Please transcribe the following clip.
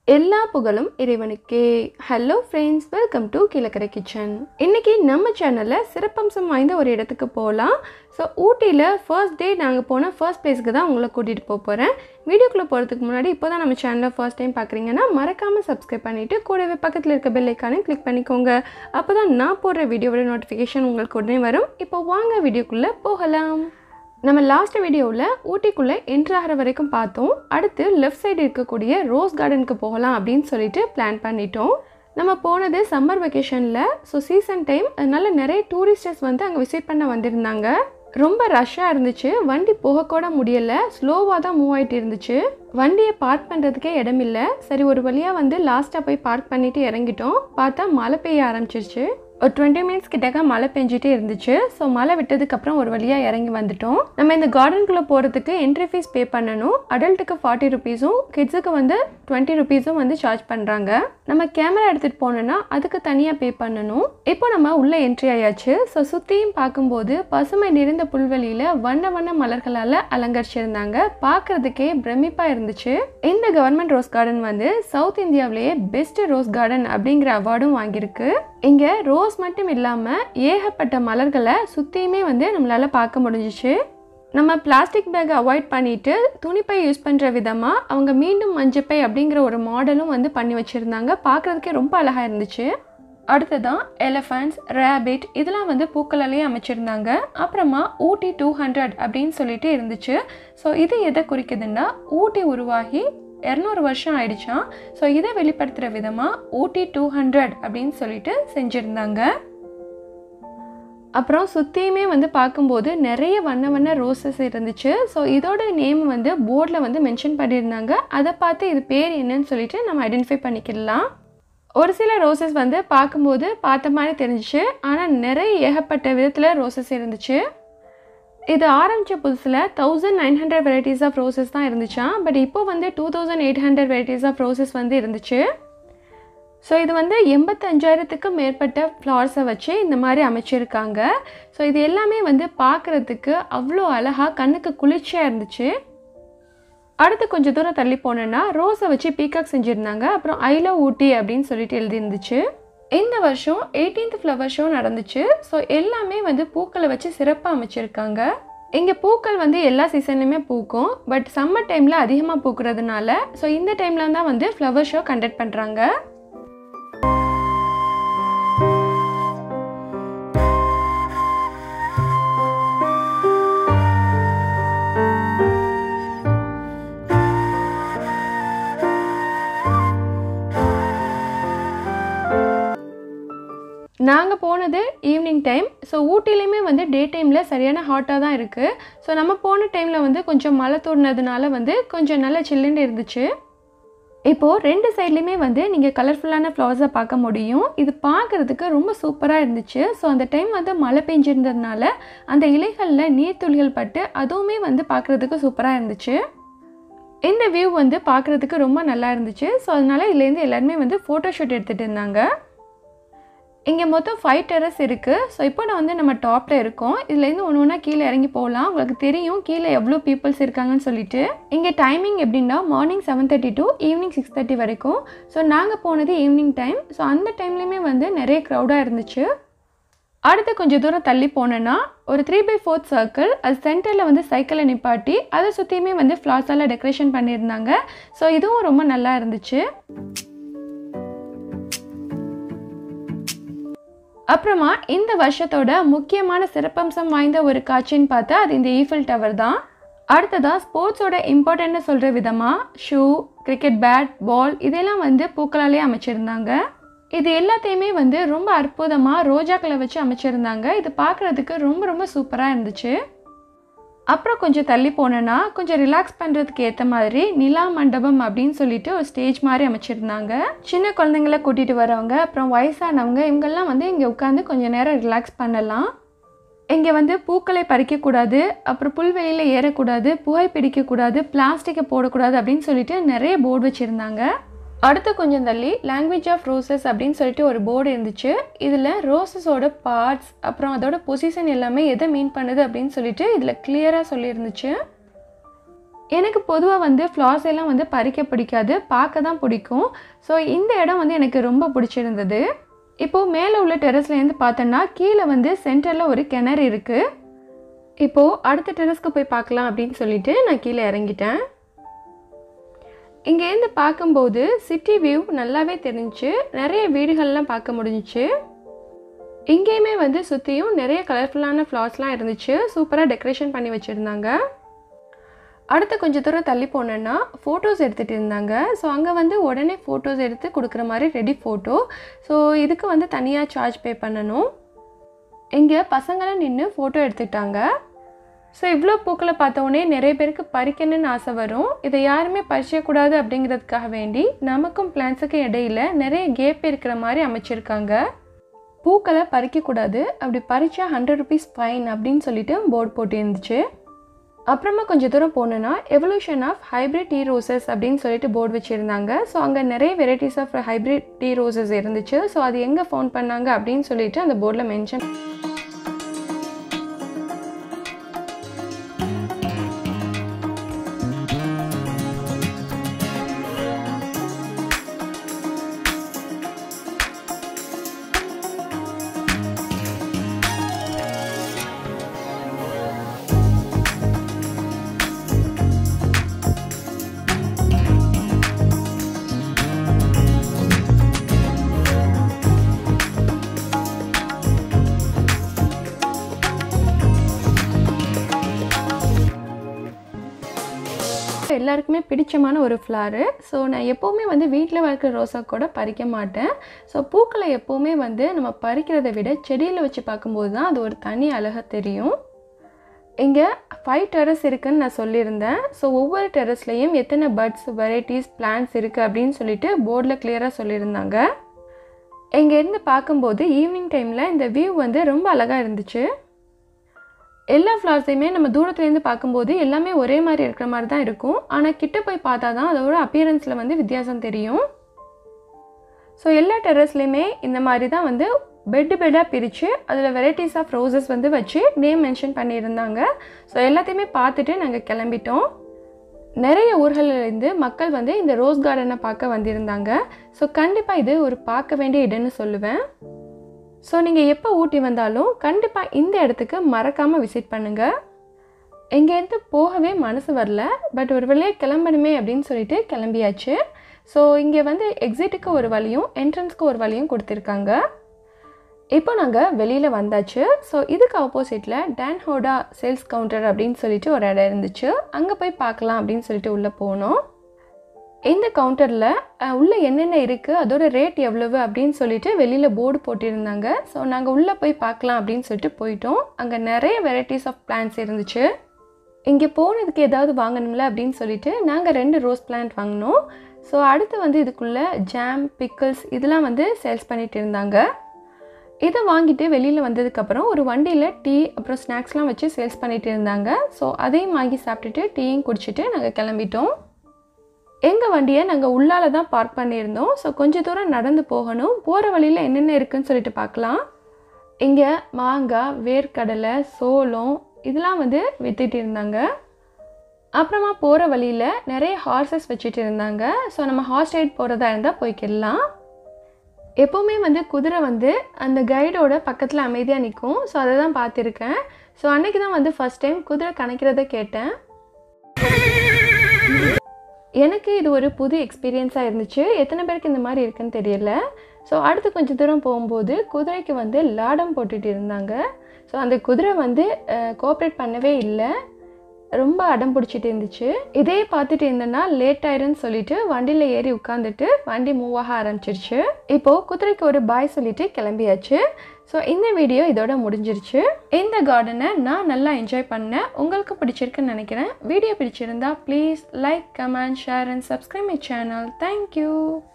எல்லா புகழும் இறைவனுக்கே hello friends welcome to Keelakarai kitchen இன்னைக்கு நம்ம சேனலில் சிறப்பம்சம் வாய்ந்த ஒரு இடத்துக்கு போகலாம் ஸோ ஊட்டியில் ஃபர்ஸ்ட் டே நாங்கள் போன ஃபர்ஸ்ட் பிளேஸ்க்கு தான் உங்களை கூட்டிகிட்டு போக போகிறேன் வீடியோக்குள்ளே போகிறதுக்கு முன்னாடி இப்போ தான் நம்ம சேனலை ஃபர்ஸ்ட் டைம் பார்க்குறீங்கன்னா மறக்காமல் சப்ஸ்கிரைப் பண்ணிவிட்டு கூடவே பக்கத்தில் இருக்க பெல் ஐக்கானை கிளிக் பண்ணிக்கோங்க அப்போ தான் நான் போடுற வீடியோவோட நோட்டிஃபிகேஷன் உங்களுக்கு உடனே வரும் இப்போ வாங்க வீடியோக்குள்ளே போகலாம் நம்ம லாஸ்ட் வீடியோவில் ஊட்டிக்குள்ளே என்ட்ரு ஆகிற வரைக்கும் பார்த்தோம் அடுத்து லெஃப்ட் சைடு இருக்கக்கூடிய ரோஸ் கார்டனுக்கு போகலாம் அப்படின்னு சொல்லிட்டு பிளான் பண்ணிட்டோம் நம்ம போனது சம்மர் வெக்கேஷனில் ஸோ சீசன் டைம் அதனால நிறைய டூரிஸ்டர்ஸ் வந்து அங்கே விசிட் பண்ண வந்திருந்தாங்க ரொம்ப ரஷ்ஷாக இருந்துச்சு வண்டி போகக்கூட முடியலை ஸ்லோவாக தான் மூவ் ஆகிட்டு இருந்துச்சு வண்டியை பார்க் பண்ணுறதுக்கே இடம் இல்லை சரி ஒரு வழியாக வந்து லாஸ்ட்டாக போய் பார்க் பண்ணிட்டு இறங்கிட்டோம் பார்த்தா மழை பெய்ய ஆரம்பிச்சிருச்சு ஒரு டுவெண்ட்டி மினிட்ஸ் கிட்டக்க மழை பெஞ்சிட்டே இருந்துச்சு ஸோ மழை விட்டதுக்கப்புறம் ஒரு வழியாக இறங்கி வந்துட்டோம் நம்ம இந்த கார்டனுக்குள்ளே போகிறதுக்கு என்ட்ரி ஃபீஸ் பே பண்ணணும் அடல்ட்டுக்கு ஃபார்ட்டி ருபீஸும் கிட்ஸுக்கு வந்து டுவெண்ட்டி ருபீஸும் வந்து சார்ஜ் பண்ணுறாங்க நம்ம கேமரா எடுத்துகிட்டு போனோன்னா அதுக்கு தனியாக பே பண்ணணும் இப்போ நம்ம உள்ளே என்ட்ரி ஆயாச்சு ஸோ சுற்றியும் பார்க்கும்போது பசுமை நிறைந்த புல்வெளியில் வண்ண வண்ண மலர்களால் அலங்கரிச்சிருந்தாங்க பார்க்குறதுக்கே பிரமிப்பாக இருந்துச்சு இந்த கவர்மெண்ட் ரோஸ் கார்டன் வந்து சவுத் இந்தியாவிலேயே பெஸ்ட் ரோஸ் கார்டன் அப்படிங்கிற அவார்டும் வாங்கியிருக்கு இங்கே ரோஸ் மட்டும் இல்லாமல் ஏகப்பட்ட மலர்களை சுற்றியுமே வந்து நம்மளால் பார்க்க முடிஞ்சிச்சு நம்ம பிளாஸ்டிக் பேக்கை அவாய்ட் பண்ணிட்டு துணிப்பை யூஸ் பண்ணுற விதமாக அவங்க மீண்டும் மஞ்சப்பை அப்படிங்கிற ஒரு மாடலும் வந்து பண்ணி வச்சுருந்தாங்க பார்க்குறதுக்கே ரொம்ப அழகாக இருந்துச்சு அடுத்ததான் எலஃபண்ட்ஸ் ரேபிட் இதெல்லாம் வந்து பூக்களாலேயே அமைச்சிருந்தாங்க அப்புறமா ஊட்டி டூ ஹண்ட்ரட் அப்படின்னு சொல்லிட்டு இருந்துச்சு ஸோ இது எதை குறிக்குதுன்னா ஊட்டி உருவாகி இரநூறு வருஷம் ஆயிடுச்சான் ஸோ இதை வெளிப்படுத்துகிற விதமாக ஊட்டி டூ ஹண்ட்ரட் அப்படின்னு சொல்லிட்டு செஞ்சுருந்தாங்க அப்புறம் சுற்றியுமே வந்து பார்க்கும்போது நிறைய வண்ண வண்ண ரோசஸ் இருந்துச்சு ஸோ இதோட நேம் வந்து போர்டில் வந்து மென்ஷன் பண்ணியிருந்தாங்க அதை பார்த்து இது பேர் என்னன்னு சொல்லிட்டு நம்ம ஐடென்டிஃபை பண்ணிக்கலாம் ஒரு சில ரோசஸ் வந்து பார்க்கும்போது பார்த்த மாதிரி தெரிஞ்சிச்சு ஆனால் நிறைய ஏகப்பட்ட விதத்தில் ரோசஸ் இருந்துச்சு இது ஆரம்பித்த புதுசில் thousand nine hundred varieties of roses தான் இருந்துச்சான் பட் இப்போ வந்து two thousand eight hundred varieties of roses வந்து இருந்துச்சு ஸோ இது வந்து எண்பத்தஞ்சாயிரத்துக்கும் மேற்பட்ட ஃப்ளவர்ஸை வச்சு இந்த மாதிரி அமைச்சிருக்காங்க ஸோ இது எல்லாமே வந்து பார்க்குறதுக்கு அவ்வளோ அழகாக கண்ணுக்கு குளிர்ச்சியாக இருந்துச்சு அடுத்து கொஞ்சம் தூரம் தள்ளி போனோன்னா ரோஸை வச்சு பீகாக் செஞ்சுருந்தாங்க அப்புறம் ஐலோ ஊட்டி அப்படின்னு சொல்லிட்டு எழுதியிருந்துச்சு இந்த வருஷம் எயிட்டீன்த் ஃப்ளவர் ஷோ நடந்துச்சு ஸோ எல்லாமே வந்து பூக்களை வச்சு சிறப்பாக அமைச்சிருக்காங்க இங்கே பூக்கள் வந்து எல்லா சீசன்லையுமே பூக்கும் பட் சம்மர் டைமில் அதிகமாக பூக்கிறதுனால ஸோ இந்த டைமில் தான் வந்து ஃப்ளவர் ஷோ கண்டக்ட் பண்ணுறாங்க நாங்கள் போனது ஈவினிங் டைம் ஸோ ஊட்டிலையுமே வந்து டே டைமில் சரியான ஹாட்டாக தான் இருக்குது ஸோ நம்ம போன டைமில் வந்து கொஞ்சம் மழை தோணுனதுனால வந்து கொஞ்சம் நல்லா சில்லுன்னு இருந்துச்சு இப்போது ரெண்டு சைட்லேயுமே வந்து நீங்கள் கலர்ஃபுல்லான ஃப்ளவர்ஸை பார்க்க முடியும் இது பார்க்குறதுக்கு ரொம்ப சூப்பராக இருந்துச்சு ஸோ அந்த டைம் வந்து மழை பெஞ்சிருந்ததுனால அந்த இலைகளில் நீர்த்துளிகள் பட்டு அதுவுமே வந்து பார்க்குறதுக்கு சூப்பராக இருந்துச்சு இந்த வியூ வந்து பார்க்குறதுக்கு ரொம்ப நல்லா இருந்துச்சு ஸோ அதனால் இதுலேருந்து எல்லாருமே வந்து ஃபோட்டோ ஷூட் எடுத்துகிட்டு இருந்தாங்க இங்கே மொத்தம் ஃபைவ் டெரஸ் இருக்குது ஸோ இப்போ நான் வந்து நம்ம டாப்பில் இருக்கோம் இதுலேருந்து ஒன்று ஒன்றா கீழே இறங்கி போகலாம் உங்களுக்கு தெரியும் கீழே எவ்வளோ பீப்புள்ஸ் இருக்காங்கன்னு சொல்லிட்டு இங்கே டைமிங் எப்படின்னா morning seven thirty to evening six thirty வரைக்கும் ஸோ நாங்கள் போனது ஈவினிங் டைம் ஸோ அந்த டைம்லேயுமே வந்து நிறைய க்ரௌடாக இருந்துச்சு அடுத்து கொஞ்சம் தூரம் தள்ளி போனேன்னா ஒரு த்ரீ பை ஃபோர்த் சர்க்கிள் அது சென்டரில் வந்து சைக்கிளை நிப்பாட்டி அதை சுற்றியுமே வந்து ஃப்ளார்ஸால் டெக்கரேஷன் பண்ணியிருந்தாங்க ஸோ இதுவும் ரொம்ப நல்லா இருந்துச்சு அப்புறமா இந்த வருஷத்தோட முக்கியமான சிறப்பம்சம் வாய்ந்த ஒரு காட்சின்னு பார்த்தா அது இந்த ஈஃபில் டவர் தான் அடுத்ததாக ஸ்போர்ட்ஸோட இம்பார்ட்டன்ட்னு சொல்கிற விதமாக ஷூ கிரிக்கெட் பேட் பால் இதெல்லாம் வந்து பூக்களாலே அமைச்சிருந்தாங்க இது எல்லாத்தையுமே வந்து ரொம்ப அற்புதமாக ரோஜாக்களை வச்சு அமைச்சிருந்தாங்க இது பார்க்குறதுக்கு ரொம்ப ரொம்ப சூப்பராக இருந்துச்சு அப்புறம் கொஞ்சம் தள்ளி போனேன்னா கொஞ்சம் ரிலாக்ஸ் பண்ணுறதுக்கு ஏற்ற மாதிரி நிலா மண்டபம் அப்படின்னு சொல்லிட்டு ஒரு ஸ்டேஜ் மாதிரி அமைச்சிருந்தாங்க சின்ன குழந்தைங்கள கூட்டிகிட்டு வரவங்க அப்புறம் வயசானவங்க இவங்கெல்லாம் வந்து இங்கே உட்காந்து கொஞ்சம் நேரம் ரிலாக்ஸ் பண்ணலாம் இங்கே வந்து பூக்களை பறிக்கக்கூடாது அப்புறம் புல்வெளியில் ஏறக்கூடாது புகை பிடிக்கக்கூடாது பிளாஸ்டிக்கை போடக்கூடாது அப்படின்னு சொல்லிட்டு நிறைய போர்டு வச்சுருந்தாங்க அடுத்து கொஞ்சம் தள்ளி லாங்குவேஜ் ஆஃப் ரோசஸ் அப்படின்னு சொல்லிட்டு ஒரு போர்டு இருந்துச்சு இதில் ரோசஸோட பார்ட்ஸ் அப்புறம் அதோட பொசிஷன் எல்லாமே எதை மீன் பண்ணுது அப்படின்னு சொல்லிட்டு இதில் கிளியராக சொல்லியிருந்துச்சு எனக்கு பொதுவாக வந்து ஃப்ளார்ஸ் எல்லாம் வந்து பறிக்க பிடிக்காது பார்க்க தான் பிடிக்கும் ஸோ இந்த இடம் வந்து எனக்கு ரொம்ப பிடிச்சிருந்தது இப்போது மேலே உள்ள டெரஸ்லேருந்து பார்த்தோன்னா கீழே வந்து சென்டரில் ஒரு கிணறு இருக்குது இப்போது அடுத்த டெரஸ்க்கு போய் பார்க்கலாம் அப்படின்னு சொல்லிட்டு நான் கீழே இறங்கிட்டேன் இங்கேருந்து பார்க்கும்போது சிட்டி வியூ நல்லாவே தெரிஞ்சுச்சு நிறைய வீடுகள்லாம் பார்க்க முடிஞ்சிச்சு இங்கேயுமே வந்து சுற்றியும் நிறைய கலர்ஃபுல்லான ஃப்ளார்ஸ்லாம் இருந்துச்சு சூப்பராக டெக்கரேஷன் பண்ணி வச்சுருந்தாங்க அடுத்து கொஞ்சம் தூரம் தள்ளி போனேன்னா ஃபோட்டோஸ் எடுத்துகிட்டு இருந்தாங்க ஸோ அங்கே வந்து உடனே ஃபோட்டோஸ் எடுத்து கொடுக்குற மாதிரி ரெடி ஃபோட்டோ ஸோ இதுக்கு வந்து தனியாக சார்ஜ் பே பண்ணணும் இங்கே பசங்களாம் நின்று ஃபோட்டோ எடுத்துட்டாங்க ஸோ இவ்வளோ பூக்களை பார்த்தோன்னே நிறைய பேருக்கு பறிக்கணும்னு ஆசை வரும் இதை யாருமே பறிச்சக்கூடாது அப்படிங்கிறதுக்காக வேண்டி நமக்கும் பிளான்ஸுக்கும் இடையில நிறைய கேப் இருக்கிற மாதிரி அமைச்சிருக்காங்க பூக்களை பறிக்கக்கூடாது அப்படி பறிச்சா ஹண்ட்ரட் ருபீஸ் ஃபைன் அப்படின்னு சொல்லிட்டு போர்டு போட்டு இருந்துச்சு அப்புறமா கொஞ்சம் தூரம் போனோன்னா evolution of hybrid tea roses அப்படின்னு சொல்லிட்டு போர்டு வச்சுருந்தாங்க ஸோ அங்கே நிறைய varieties of hybrid tea roses இருந்துச்சு ஸோ அது எங்கே ஃபோன் பண்ணாங்க அப்படின்னு சொல்லிட்டு அந்த போர்டில் மென்ஷன் எல்லாருக்குமே பிடிச்சமான ஒரு ஃப்ளாரு ஸோ நான் எப்போவுமே வந்து வீட்டில் வளர்க்குற ரோசா கூட பறிக்க மாட்டேன் ஸோ பூக்களை எப்போவுமே வந்து நம்ம பறிக்கிறதை விட செடியில் வச்சு பார்க்கும்போது தான் அது ஒரு தனி அழகாக தெரியும் இங்கே ஃபைவ் டெரஸ் இருக்குன்னு நான் சொல்லியிருந்தேன் ஸோ ஒவ்வொரு டெரஸ்லேயும் எத்தனை பர்ட்ஸ் வெரைட்டிஸ் பிளான்ஸ் இருக்குது அப்படின்னு சொல்லிட்டு போர்டில் கிளியராக சொல்லியிருந்தாங்க இங்கேருந்து பார்க்கும்போது ஈவினிங் டைமில் இந்த வியூ வந்து ரொம்ப அழகாக இருந்துச்சு எல்லா ஃப்ளவர்ஸையுமே நம்ம தூரத்துலேருந்து பார்க்கும்போது எல்லாமே ஒரே மாதிரி இருக்கிற மாதிரி தான் இருக்கும் ஆனால் கிட்ட போய் பார்த்தா தான் அதோட அப்பியரன்ஸில் வந்து வித்தியாசம் தெரியும் ஸோ எல்லா டெரஸ்லேயுமே இந்த மாதிரி தான் வந்து பெட்டு பெட்டாக பிரித்து அதில் வெரைட்டிஸ் ஆஃப் ரோசஸ் வந்து வச்சு நேம் மென்ஷன் பண்ணியிருந்தாங்க ஸோ எல்லாத்தையுமே பார்த்துட்டு நாங்கள் கிளம்பிட்டோம் நிறைய ஊர்களிலிருந்து மக்கள் வந்து இந்த ரோஸ் கார்டனை பார்க்க வந்திருந்தாங்க ஸோ கண்டிப்பாக இது ஒரு பார்க்க வேண்டிய இடம்னு சொல்லுவேன் ஸோ நீங்கள் எப்போ ஊட்டி வந்தாலும் கண்டிப்பாக இந்த இடத்துக்கு மறக்காமல் விசிட் பண்ணுங்கள் எங்கேருந்து போகவே மனசு வரல பட் ஒரு வழியாக கிளம்பணுமே அப்படின்னு சொல்லிட்டு கிளம்பியாச்சு ஸோ இங்கே வந்து எக்ஸிட்டுக்கு ஒரு வழியும் என்ட்ரன்ஸ்க்கு ஒரு வழியும் கொடுத்துருக்காங்க இப்போ நாங்கள் வெளியில் வந்தாச்சு ஸோ இதுக்கு ஆப்போசிட்டில் டான் ஹோடா சேல்ஸ் கவுண்டர் அப்படின்னு சொல்லிட்டு ஒரு இடம் இருந்துச்சு அங்கே போய் பார்க்கலாம் அப்படின்னு சொல்லிட்டு உள்ளே போனோம் இந்த கவுண்டரில் உள்ளே என்னென்ன இருக்குது அதோட ரேட் எவ்வளவு அப்படின்னு சொல்லிட்டு வெளியில் போர்டு போட்டிருந்தாங்க ஸோ நாங்கள் உள்ளே போய் பார்க்கலாம் அப்படின்னு சொல்லிட்டு போயிட்டோம் அங்கே நிறைய வெரைட்டிஸ் ஆஃப் பிளான்ஸ் இருந்துச்சு இங்கே போனதுக்கு ஏதாவது வாங்கணும்ல அப்படின்னு சொல்லிட்டு நாங்கள் ரெண்டு ரோஸ் பிளான்ட் வாங்கினோம் ஸோ அடுத்து வந்து இதுக்குள்ளே ஜாம் பிக்கிள்ஸ் இதெல்லாம் வந்து சேல்ஸ் பண்ணிகிட்டு இருந்தாங்க இதை வாங்கிட்டு வெளியில் வந்ததுக்கப்புறம் ஒரு வண்டியில் டீ அப்புறம் ஸ்நாக்ஸ்லாம் வச்சு சேல்ஸ் பண்ணிகிட்டு இருந்தாங்க ஸோ அதையும் வாங்கி சாப்பிட்டுட்டு டீயும் குடிச்சிட்டு நாங்கள் கிளம்பிட்டோம் எங்கள் வண்டியை நாங்கள் உள்ளால தான் பார்க் பண்ணியிருந்தோம் ஸோ கொஞ்சம் தூரம் நடந்து போகணும் போகிற வழியில் என்னென்ன இருக்குன்னு சொல்லிட்டு பார்க்கலாம் இங்கே மாங்காய் வேர்க்கடலை சோளம் இதெல்லாம் வந்து விற்றுட்டு இருந்தாங்க அப்புறமா போகிற வழியில் நிறைய ஹார்சஸ் வச்சுட்டு இருந்தாங்க ஸோ நம்ம ஹார்ஸ் ரைட் போகிறதா இருந்தால் போய்க்கிடலாம் எப்போவுமே வந்து குதிரை வந்து அந்த கைடோட பக்கத்தில் அமைதியாக நிற்கும் ஸோ அதை தான் பார்த்துருக்கேன் ஸோ அன்றைக்கி தான் வந்து ஃபஸ்ட் டைம் குதிரை கணக்கிறத கேட்டேன் எனக்கு இது ஒரு புது எக்ஸ்பீரியன்ஸாக இருந்துச்சு எத்தனை பேருக்கு இந்த மாதிரி இருக்குன்னு தெரியல ஸோ அடுத்து கொஞ்சம் தூரம் போகும்போது குதிரைக்கு வந்து லாடம் போட்டுட்டு இருந்தாங்க ஸோ அந்த குதிரை வந்து கோஆப்ரேட் பண்ணவே இல்லை ரொம்ப அடம் பிடிச்சிட்டு இருந்துச்சு இதே பார்த்துட்டு இருந்தேன்னா லேட் ஆயிருன்னு சொல்லிட்டு வண்டியில் ஏறி உட்காந்துட்டு வண்டி மூவ் ஆக ஆரம்பிச்சிருச்சு இப்போது குதிரைக்கு ஒரு பாய் சொல்லிட்டு கிளம்பியாச்சு ஸோ இந்த வீடியோ இதோட முடிஞ்சிருச்சு இந்த கார்டனை நான் நல்லா என்ஜாய் பண்ணேன் உங்களுக்கு பிடிச்சிருக்குன்னு நினைக்கிறேன் வீடியோ பிடிச்சிருந்தா please like comment share and subscribe my channel thank you